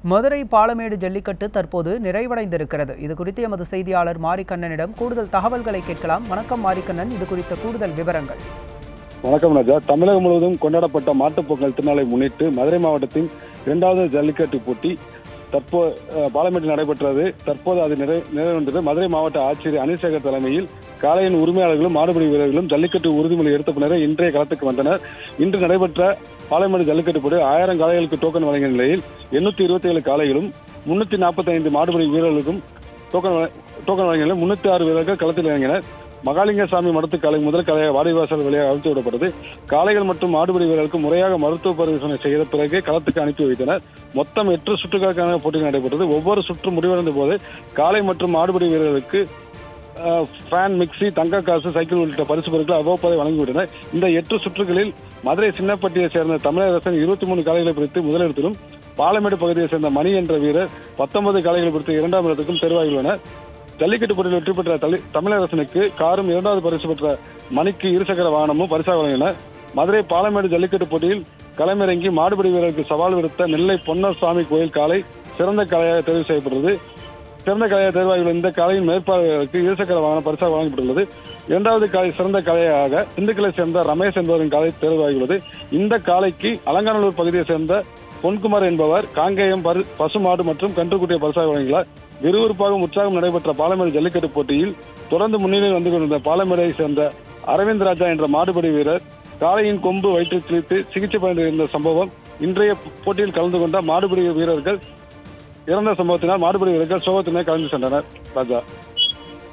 மதுரை பாலமேடு ஜல்லிக்கட்டு தற்போது நிறைவடைந்திருக்கிறது இது குறித்து எமது செய்தியாளர் மாரிக்கண்ணனிடம் கூடுதல் தகவல்களை கேட்கலாம் வணக்கம் மாரிக்கண்ணன் இது குறித்த கூடுதல் விவரங்கள் வணக்கம் ராஜா தமிழகம் முழுவதும் கொண்டாடப்பட்ட மாட்டுப் பொங்கல் திருநாளை முன்னிட்டு மதுரை மாவட்டத்தின் இரண்டாவது ஜல்லிக்கட்டு போட்டி தற்போது பாலமேட்டில் நடைபெற்றது தற்போது அது நிறை நிறைவடைந்தது மதுரை மாவட்ட ஆட்சியர் அனிசேகர் தலைமையில் காளையின் உரிமையாளர்களும் மாடுபிடி வீரர்களும் ஜல்லிக்கட்டு உறுதிமொழி எடுத்த பின்னரே இன்றைய களத்துக்கு வந்தனர் இன்று நடைபெற்ற பாலமேடு ஜல்லிக்கட்டு போட்டி ஆயிரம் காளைகளுக்கு டோக்கன் வழங்கிய நிலையில் எண்ணூத்தி இருபத்தி ஏழு காளைகளும் முன்னூத்தி நாற்பத்தி ஐந்து மாடுபிடி வீரர்களுக்கும் டோக்கன் வழ- டோக்கன் வழங்கிய நிலையில் முன்னூத்தி ஆறு வீரர்கள் களத்தில் இறங்கினர் மகாலிங்கசாமி மடத்து காலை முதல் காலையாக வாடிவாசல் வழியாக அழுத்தி விடப்பட்டது காளைகள் மற்றும் மாடுபிடி வீரர்களுக்கு முறையாக மருத்துவ பரிசோதனை செய்த பிறகு களத்துக்கு அனுப்பி வைத்தனர் மொத்தம் எட்டு சுற்றுகளுக்கான போட்டி நடைபெற்றது ஒவ்வொரு சுற்று முடிவடைந்த போது காளை மற்றும் மாடுபிடி வீரர்களுக்கு அஹ், ஃபேன் மிக்சி தங்க காசு சைக்கிள் உள்ளிட்ட பரிசு பொருட்கள் அவ்வப்போதை வழங்கிவிட்டனர் இந்த எட்டு சுற்றுகளில் மதுரை சின்னப்பட்டியைச் சேர்ந்த தமிழரசன் இருபத்தி மூணு காளைகளை பிடித்து முதலிடத்திலும் பாலமேடு பகுதியைச் சேர்ந்த மணி என்ற வீரர் பத்தொன்பது காளைகளை பிடித்து இரண்டாம் இடத்துக்கும் தேர்வாகியுள்ளனர் ஜல்லிக்கட்டு போட்டியில் வெற்றி பெற்ற தலி- தமிழரசனுக்கு காரும் இரண்டாவது பரிசு பெற்ற மணிக்கு இருசக்கர வாகனமும் பரிசாக வழங்கினர் மதுரை பாலமேடு ஜல்லிக்கட்டு போட்டியில் களமிறங்கி மாடுபிடி வீரருக்கு சவால் விடுத்த நெல்லை பொன்னசாமி கோயில் காலை சிறந்த காளையாக தேர்வு செய்யப்பட்டது சிறந்த காளையாக தேர்வாகியுள்ள இந்த காளையின் மேற்பார்வையாளருக்கு இருசக்கர வாகனம் பரிசாக வழங்கப்பட்டுள்ளது இரண்டாவது காலை சிறந்த காளையாக திண்டுக்கலை சேர்ந்த ரமேஷ் என்பவரின் காலை தேர்வாகியுள்ளது இந்த காளைக்கு அலங்காநல்லூர் பகுதியை சேர்ந்த பொன்குமார் என்பவர் காங்கேயம் பரு- பசுமாடு மற்றும் கன்றுக்குட்டியை பரிசாக வழங்கினார் விறுவிறுப்பாகவும் உற்சாகம் நடைபெற்ற பாலமேடு ஜல்லிக்கட்டு போட்டியில் தொடர்ந்து முன்னிலையில் வந்து கொண்டிருந்த பாலமேடை சேர்ந்த அரவிந்த் ராஜா என்ற மாடுபடி வீரர் காளையின் கொம்பு வயிற்றில் கிழித்து சிகிச்சை பயந்து இருந்த சம்பவம் இன்றைய போட்டியில் கலந்து கொண்ட மாடுபிடி வீரர்கள் இறந்த சம்பவத்தினால் மாடுபிடி வீரர்கள் சோகத்தினை கலந்து சென்றனர் ராஜா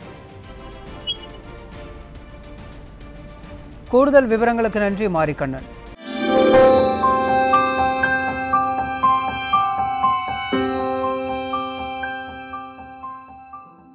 கூடுதல் விவரங்களுக்கு நன்றி மாரிக்கண்ணன்